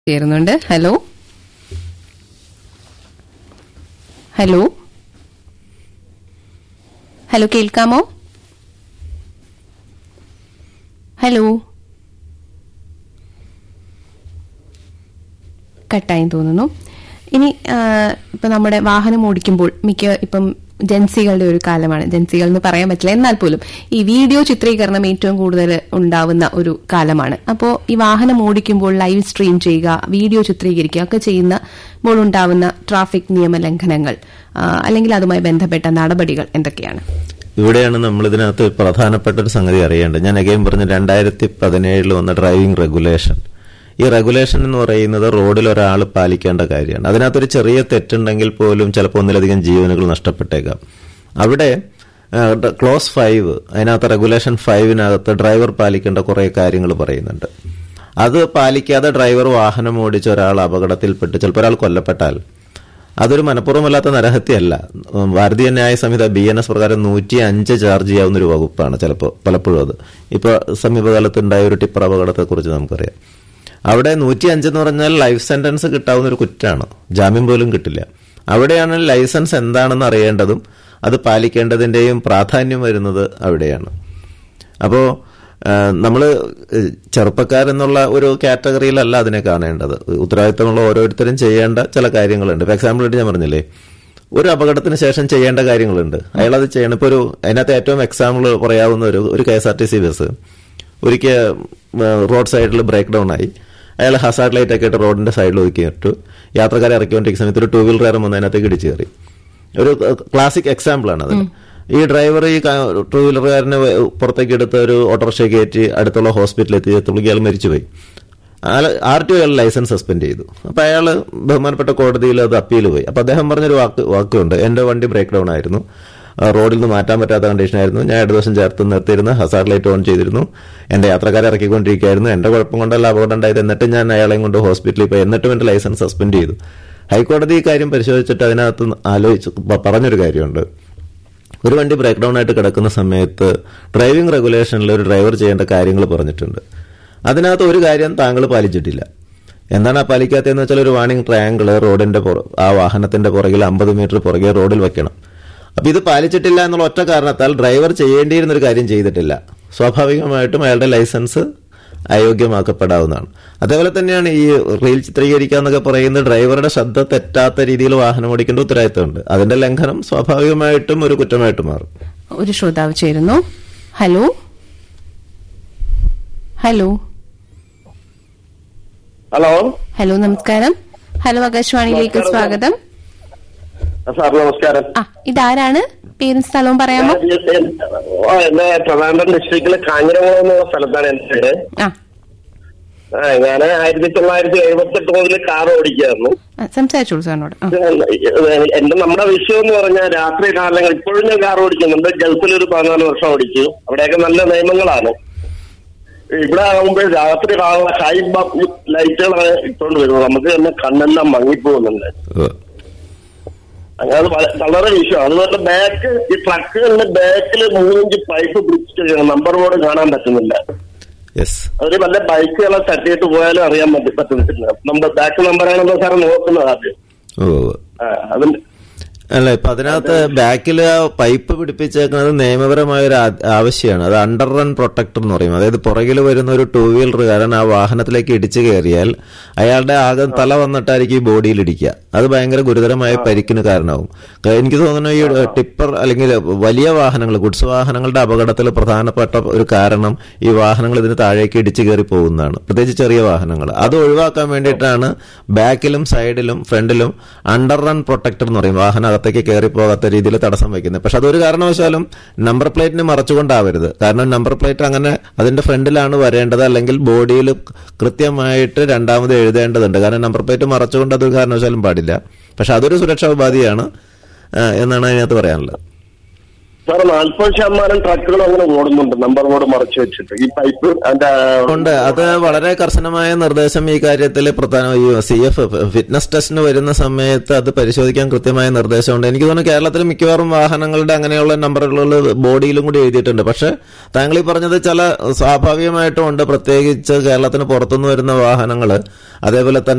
ചേരുന്നുണ്ട് hello hello hello കേൾക്കാമോ hello കട്ടായി തോന്നുന്നു ഇനി ആ, ഇപ്പൊ നമ്മുടെ വാഹനം ഓടിക്കുമ്പോൾ മിക്ക ഇപ്പം ജൻസികളുടെ ഒരു കാലമാണ് ജൻസികൾ എന്ന് പറയാൻ പറ്റില്ല എന്നാൽ പോലും ഈ വീഡിയോ ചിത്രീകരണം ഏറ്റവും കൂടുതൽ ഉണ്ടാവുന്ന ഒരു കാലമാണ് അപ്പോൾ ഈ വാഹനം ഓടിക്കുമ്പോൾ ലൈവ് സ്ട്രീം ചെയ്യുക വീഡിയോ ചിത്രീകരിക്കുക ഒക്കെ ചെയ്യുമ്പോൾ ഉണ്ടാവുന്ന ട്രാഫിക് നിയമലംഘനങ്ങൾ ആ, അല്ലെങ്കിൽ അതുമായി ബന്ധപ്പെട്ട നടപടികൾ എന്തൊക്കെയാണ് ഇവിടെയാണ് നമ്മൾ ഇതിനകത്ത് പ്രധാനപ്പെട്ട ഒരു സംഗതി അറിയേണ്ടത് ഞാൻ അഗൈൻ പറഞ്ഞ രണ്ടായിരത്തി പതിനേഴിൽ വന്ന ഡ്രൈവിംഗ് റെഗുലേഷൻ ഈ റെഗുലേഷൻ എന്ന് പറയുന്നത് റോഡിൽ ഒരാൾ പാലിക്കേണ്ട കാര്യമാണ് അതിനകത്തൊരു ചെറിയ തെറ്റുണ്ടെങ്കിൽ പോലും ചിലപ്പോൾ ഒന്നിലധികം ജീവനുകൾ നഷ്ടപ്പെട്ടേക്കാം അവിടെ ക്ലോസ് ഫൈവ് അതിനകത്ത് റെഗുലേഷൻ ഫൈവിനകത്ത് ഡ്രൈവർ പാലിക്കേണ്ട കുറേ കാര്യങ്ങൾ പറയുന്നുണ്ട് അത് പാലിക്കാതെ ഡ്രൈവർ വാഹനം ഓടിച്ച ഒരാൾ അപകടത്തിൽപ്പെട്ട് ചിലപ്പോൾ ഒരാൾ കൊല്ലപ്പെട്ടാൽ അതൊരു മനഃപൂർവ്വമല്ലാത്ത നരഹത്യയല്ല ഉം, ഭാരതീയ ന്യായ സംഹിത ബി എൻ എസ് പ്രകാരം നൂറ്റി അഞ്ച് ചാർജ് ചെയ്യാവുന്ന ഒരു വകുപ്പാണ് ചിലപ്പോൾ പലപ്പോഴും അത് ഇപ്പോൾ സമീപകാലത്ത് ഉണ്ടായ ഒരു ടിപ്പർ അപകടത്തെക്കുറിച്ച് നമുക്കറിയാം അവിടെ നൂറ്റി അഞ്ച് എന്ന് പറഞ്ഞാൽ ലൈഫ് സെന്റൻസ് കിട്ടാവുന്ന ഒരു കുറ്റാണ് ജാമ്യം പോലും കിട്ടില്ല അവിടെയാണ് ലൈസൻസ് എന്താണെന്ന് അറിയേണ്ടതും അത് പാലിക്കേണ്ടതിന്റെയും പ്രാധാന്യം വരുന്നത് അവിടെയാണ് അപ്പോൾ നമ്മൾ ചെറുപ്പക്കാരെന്നുള്ള ഒരു കാറ്റഗറിയിലല്ല അതിനെ കാണേണ്ടത് ഉത്തരവാദിത്തമുള്ള ഓരോരുത്തരും ചെയ്യേണ്ട ചില കാര്യങ്ങളുണ്ട് ഇപ്പൊ എക്സാമ്പിൾ ആയിട്ട് ഞാൻ പറഞ്ഞില്ലേ ഒരു അപകടത്തിന് ശേഷം ചെയ്യേണ്ട കാര്യങ്ങളുണ്ട് അയാൾ അത് ചെയ്യണം ഇപ്പൊ ഒരു അതിനകത്ത് ഏറ്റവും എക്സാമ്പിൾ പറയാവുന്ന ഒരു ഒരു K S R T C bus ഒരിക്കൽ റോഡ് സൈഡിൽ ബ്രേക്ക് ഡൗൺ ആയി അയാൾ ഹസാർഡ് ലൈറ്റ് ഒക്കെ ഇട്ട് റോഡിന്റെ സൈഡിൽ ഒതുക്കിയിട്ടു യാത്രക്കാരെ ഇറക്കിക്കൊണ്ടിരിക്കുന്ന സമയത്ത് ഒരു ടൂ വീലർ വന്ന് അതിനകത്തേക്ക് ഇടിച്ചു കയറി ഒരു ക്ലാസിക് എക്സാമ്പിൾ ആണ് അത് ഈ ഡ്രൈവർ ഈ ടൂ വീലറുകാരനെ പുറത്തേക്ക് എടുത്ത് ഒരു ഓട്ടോറിക്ഷ കയറ്റി അടുത്തുള്ള ഹോസ്പിറ്റലിൽ എത്തി എത്തുമ്പോൾ അയാൾ മരിച്ചുപോയി ആർ ടി അയാൾ ലൈസൻസ് സസ്പെൻഡ് ചെയ്തു അപ്പൊ അയാൾ ബഹുമാനപ്പെട്ട കോടതിയിൽ അത് അപ്പീൽ പോയി അപ്പൊ അദ്ദേഹം പറഞ്ഞൊരു വാക്ക് വാക്കുണ്ട് എന്റെ വണ്ടി ബ്രേക്ക് ഡൗൺ ആയിരുന്നു ആ, റോഡിൽ നിന്ന് മാറ്റാൻ പറ്റാത്ത കണ്ടീഷൻ ആയിരുന്നു ഞാൻ ഇടത് ദിവസം ചേർത്ത് നിർത്തിയിരുന്നു ഹസാർ ലൈറ്റ് ഓൺ ചെയ്തിരുന്നു എന്റെ യാത്രക്കാരെ ഇറക്കിക്കൊണ്ടിരിക്കുകയായിരുന്നു എന്റെ കുഴപ്പം കൊണ്ടല്ല അപകടം ഉണ്ടായത് എന്നിട്ട് ഞാൻ അയാളെയും കൊണ്ട് ഹോസ്പിറ്റലിൽ പോയി എന്നിട്ടും എന്റെ ലൈസൻസ് സസ്പെൻഡ് ചെയ്തു ഹൈക്കോടതി ഈ കാര്യം പരിശോധിച്ചിട്ട് അതിനകത്ത് ആലോചിച്ച് പ- പറഞ്ഞൊരു കാര്യമുണ്ട് ഒരു വണ്ടി ബ്രേക്ക് ഡൗൺ ആയിട്ട് കിടക്കുന്ന സമയത്ത് ഡ്രൈവിംഗ് റെഗുലേഷനിൽ ഒരു ഡ്രൈവർ ചെയ്യേണ്ട കാര്യങ്ങൾ പറഞ്ഞിട്ടുണ്ട് അതിനകത്ത് ഒരു കാര്യം താങ്കൾ പാലിച്ചിട്ടില്ല എന്താണ് ആ പാലിക്കാത്തതെന്ന് വെച്ചാൽ ഒരു വാണിംഗ് ട്രയാങ്കിൾ റോഡിന്റെ പുറ- ആ വാഹനത്തിന്റെ പുറകിൽ അമ്പത് മീറ്റർ പുറകെ റോഡിൽ വെക്കണം അപ്പൊ ഇത് പാലിച്ചിട്ടില്ല എന്നുള്ള ഒറ്റ കാരണത്താൽ ഡ്രൈവർ ചെയ്യേണ്ടിയിരുന്ന ഒരു കാര്യം ചെയ്തിട്ടില്ല സ്വാഭാവികമായിട്ടും അയാളുടെ ലൈസൻസ് അയോഗ്യമാക്കപ്പെടാവുന്നതാണ് അതേപോലെ തന്നെയാണ് ഈ റീൽ ചിത്രീകരിക്കുക എന്നൊക്കെ പറയുന്നത് ഡ്രൈവറുടെ ശ്രദ്ധ തെറ്റാത്ത രീതിയിൽ വാഹനം ഓടിക്കേണ്ട ഉത്തരവാദിത്തമുണ്ട് അതിന്റെ ലംഘനം സ്വാഭാവികമായിട്ടും ഒരു കുറ്റമായിട്ട് മാറും ഒരു ശ്രോതാവ് ചേരുന്നു ഹലോ ഹലോ ഹലോ ഹലോ നമസ്കാരം ഹലോ ആകാശവാണിയിലേക്ക് നമസ്കാരം. സ്വാഗതം സാർ നമസ്കാരം ആ ഇതാരാണ് പേരും സ്ഥലവും പറയാമോ ഓ, എന്റെ ട്രിവാൻഡ്രം ഡിസ്ട്രിക്റ്റിലെ കാഞ്ഞിരകുളം എന്ന സ്ഥലത്താണ് എന്റെ വീട് ആ ആ, ഞാൻ ആയിരത്തി തൊള്ളായിരത്തി എഴുപത്തി എട്ട് മുതൽ കാർ ഓടിക്കായിരുന്നു ആ, സംസാരിച്ചോളൂ സാറിനോട് ആ എന്റെ നമ്മുടെ വിഷയം എന്ന് പറഞ്ഞാൽ രാത്രി കാലങ്ങൾ ഇപ്പോഴും ഞാൻ കാർ ഓടിക്കുന്നുണ്ട് ഗൾഫിൽ ഒരു പതിനാല് വർഷം ഓടിച്ചു അവിടെയൊക്കെ നല്ല നിയമങ്ങളാണ് ഇവിടെ ആകുമ്പോൾ രാത്രി കാണുന്ന ഹൈ ലൈറ്റുകളാണ് ഇട്ടുകൊണ്ട് വരുന്നത് നമുക്ക് തന്നെ കണ്ണെല്ലാം മങ്ങിപ്പോകുന്നുണ്ട് ഉവ്വ്. അങ്ങനെ വ- വളരെ വിഷയം അതുപോലെ ബാക്ക് ഈ ട്രക്കുകളുടെ ബാക്കിൽ മൂന്നിഞ്ച് പൈപ്പ് പിടിച്ചിട്ട് നമ്പർ ബോർഡ് കാണാൻ പറ്റുന്നില്ല യെസ് അവര് വല്ല ബൈക്കുകളെ തട്ടിയിട്ട് പോയാലും അറിയാൻ പറ്റി പറ്റുന്നില്ല നമ്മുടെ ബാക്ക് നമ്പറാണെന്ന് സാറ് നോക്കുന്നത് ആദ്യം ഉവ്വ് ഉവ്വ്. ആ, അതിന്റെ അല്ല ഇപ്പൊ അതിനകത്ത് ബാക്കിൽ ആ പൈപ്പ് പിടിപ്പിച്ചേക്കുന്നത് നിയമപരമായ ഒരു ആ- ആവശ്യമാണ് അത് അണ്ടർ റൺ പ്രൊട്ടക്ടർ എന്ന് പറയും അതായത് പുറകിൽ വരുന്ന ഒരു ടൂ വീലറുകാരൻ ആ വാഹനത്തിലേക്ക് ഇടിച്ചു കയറിയാൽ അയാളുടെ ആകെ തല വന്നിട്ടായിരിക്കും ഈ ബോഡിയിൽ ഇടിക്കുക അത് ഭയങ്കര ഗുരുതരമായ പരിക്കിന് കാരണമാവും ക- എനിക്ക് തോന്നുന്നു ഈ ടിപ്പർ അല്ലെങ്കിൽ വലിയ വാഹനങ്ങൾ ഗുഡ്സ് വാഹനങ്ങളുടെ അപകടത്തിൽ പ്രധാനപ്പെട്ട ഒരു കാരണം ഈ വാഹനങ്ങൾ ഇതിന് താഴേക്ക് ഇടിച്ചു കയറി പോകുന്നതാണ് പ്രത്യേകിച്ച് ചെറിയ വാഹനങ്ങൾ അത് ഒഴിവാക്കാൻ വേണ്ടിയിട്ടാണ് ബാക്കിലും സൈഡിലും ഫ്രണ്ടിലും അണ്ടർ റൺ പ്രൊട്ടക്ടർ എന്ന് പറയും വാഹനം അകത്തേക്ക് കയറി പോകാത്ത രീതിയിൽ തടസ്സം വയ്ക്കുന്നത് പക്ഷെ അതൊരു കാരണവശാലും നമ്പർ പ്ലേറ്റിന് മറച്ചുകൊണ്ടാവരുത് കാരണം നമ്പർ പ്ലേറ്റ് അങ്ങനെ അതിന്റെ ഫ്രണ്ടിലാണ് വരേണ്ടത് അല്ലെങ്കിൽ ബോഡിയിൽ കൃത്യമായിട്ട് രണ്ടാമത് എഴുതേണ്ടതുണ്ട് കാരണം നമ്പർ പ്ലേറ്റ് മറച്ചുകൊണ്ട് അതൊരു കാരണവശാലും പാടില്ല പക്ഷെ അതൊരു സുരക്ഷാ ഉപാധിയാണ് ആ, എന്നാണ് അതിനകത്ത് പറയാനുള്ളത് സാറ് നാൽപ്പത് ശതമാനം ട്രക്കുകൾ അങ്ങനെ ഓടുന്നുണ്ട് നമ്പർ ബോർഡ് മറച്ചു വെച്ചിട്ട് ഈ പൈപ്പ് അതിന്റെ ഉണ്ട് അത് വളരെ കർശനമായ നിർദ്ദേശം ഈ കാര്യത്തിൽ പ്രധാന ഈ സി എഫ് ഫിറ്റ്നസ് ടെസ്റ്റിന് വരുന്ന സമയത്ത് അത് പരിശോധിക്കാൻ കൃത്യമായ നിർദ്ദേശമുണ്ട് എനിക്ക് തോന്നുന്നു കേരളത്തിൽ മിക്കവാറും വാഹനങ്ങളുടെ അങ്ങനെയുള്ള നമ്പറുകൾ ബോഡിയിലും കൂടി എഴുതിയിട്ടുണ്ട് പക്ഷെ താങ്കൾ ഈ പറഞ്ഞത് ചില സ്വാഭാവികമായിട്ടും ഉണ്ട് പ്രത്യേകിച്ച് കേരളത്തിന് പുറത്തുനിന്ന് വരുന്ന വാഹനങ്ങൾ അതേപോലെ തന്നെ